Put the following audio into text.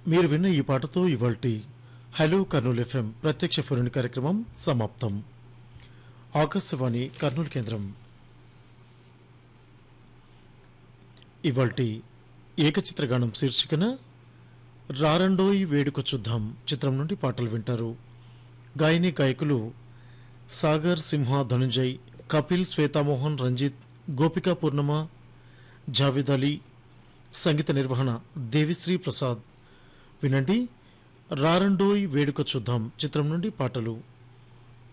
మీరు విన్న ఈ పాటతో ఇవాల్టి హలో కర్నూలు ఎఫ్ఎం ప్రత్యక్ష ఫోన్ కార్యక్రమం సమాప్తం ఆకాశవాణి కర్నూలు కేంద్రం ఇవాల్టి ఏకచిత్రగానం శీర్షికన రారండోయి వేడుక చూద్దాం చిత్రం నుండి పాటలు వింటారు గాయని గాయకులు సాగర్ సింహ ధనుంజయ్ కపిల్ శ్వేతామోహన్ రంజిత్ గోపికా పూర్ణమ జావేద్ అలీ సంగీత నిర్వహణ దేవిశ్రీ ప్రసాద్ వినండి రారండోయ్ వేడుక చూద్దాం చిత్రం నుండి పాటలు